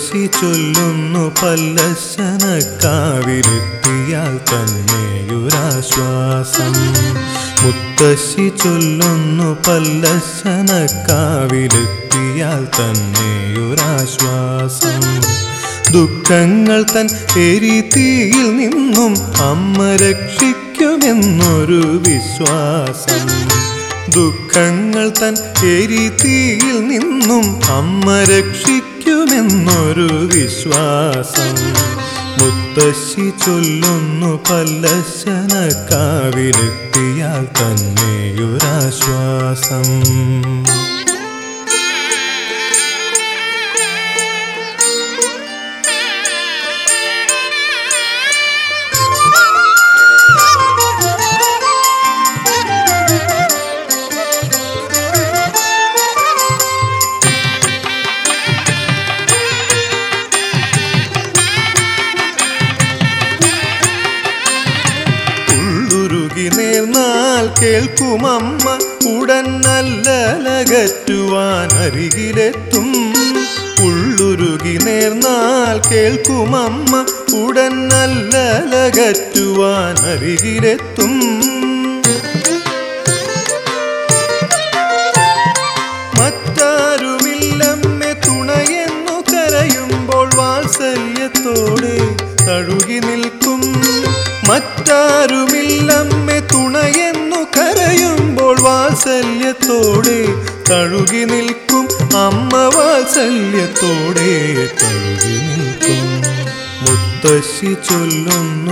മുത്തശ്ശി ചൊല്ലുന്നു പല്ലശനക്കാവിലെത്തിയാൽ തന്നെയൊരാശ്വാസം മുത്തശ്ശി ചൊല്ലുന്നു പല്ലശനക്കാവിലെത്തിയാൽ തന്നെയൊരാശ്വാസം ദുഃഖങ്ങൾ തൻ എരിതീയിൽ നിന്നും അമ്മ രക്ഷിക്കുമെന്നൊരു വിശ്വാസം ദുഃഖങ്ങൾ തൻ എരിതീയിൽ നിന്നും അമ്മ രക്ഷിക്കുമെന്നൊരു വിശ്വാസം മുത്തശ്ശി ചൊല്ലുന്നു പല്ലശനക്കാവിലെത്തിയാൽ തന്നെയൊരാശ്വാസം ഉള്ളുരുകി നേർന്നാൽ കേൾക്കുമമ്മ ഉടൻ നല്ലലകറ്റുവാൻ അരികിലെത്തും ഉള്ളുരുകി നേർന്നാൽ കേൾക്കുമമ്മ ഉടൻ നല്ലലകറ്റുവാൻ അരികിലെത്തും മറ്റാരുമില്ലമ്മെ തുണയെന്നു കരയുമ്പോൾ വാത്സല്യത്തോടെ തഴുകി നിൽക്കും മറ്റാരുമില്ലമ്മെ തുണയെന്നു കരയുമ്പോൾ വാത്സല്യത്തോടെ തഴുകി നിൽക്കും അമ്മ വാത്സല്യത്തോടെ തഴുകി നിൽക്കും മുത്തശ്ശി ചൊല്ലുന്നു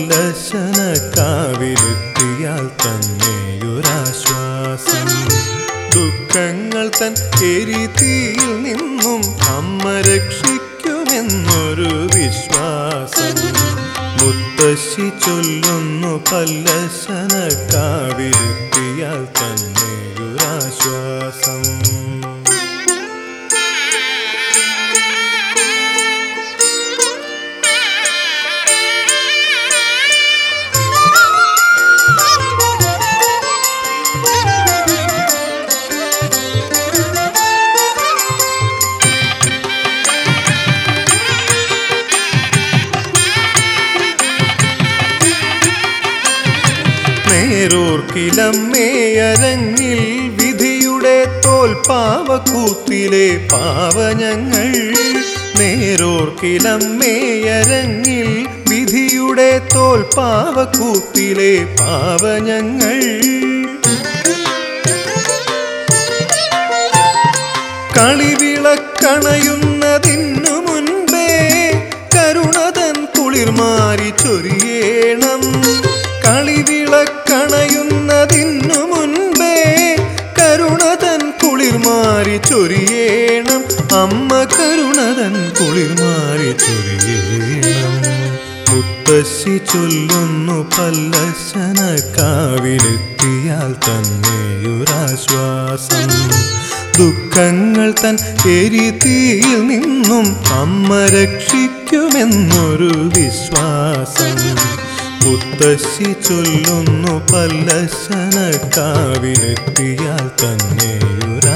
പല്ലശനക്കാവിലെത്തിയാൽ തന്നെയൊരാശ്വാസം ദുഃഖങ്ങൾ തൻ എരിതീയിൽ നിന്നും അമ്മ രക്ഷിക്കുമെന്നൊരു വിശ്വാസം മുത്തശ്ശി ചൊല്ലുന്നു പല്ലശനക്കാവിലെത്തിയാൽ തന്നെയൊരാശ്വാസം നേരോർക്കിലമ്മേയരങ്ങിൽ വിധിയുടെ തോൽപ്പാവക്കൂത്തിലെ പാവഞങ്ങൾ നേരോർക്കിലമ്മേയരങ്ങിൽ വിധിയുടെ തോൽപ്പാവക്കൂത്തിലെ പാവഞങ്ങൾ കളിവിളക്കണയുന്നതിനു മുൻപേ കരുണതൻ കുളിർമാരി ചൊരിയേണം കളിവിളക്കണയുന്നതിനു മുൻപേ കരുണതൻ കുളിർമാരി ചൊരിയേണം അമ്മ കരുണതൻ കുളിർമാരി ചൊരിയേണം മുത്തശ്ശി ചൊല്ലുന്നു പല്ലശനക്കാവിലെത്തിയാൽ തന്നെയൊരാശ്വാസം ദുഃഖങ്ങൾ തൻ എരിതീയിൽ നിന്നും അമ്മ രക്ഷിക്കുമെന്നൊരു വിശ്വാസം മുത്തശ്ശി ചൊല്ലുന്നു പല്ലശനക്കാവിലെത്തിയാൽ തന്നെയൊരാശ്വാസം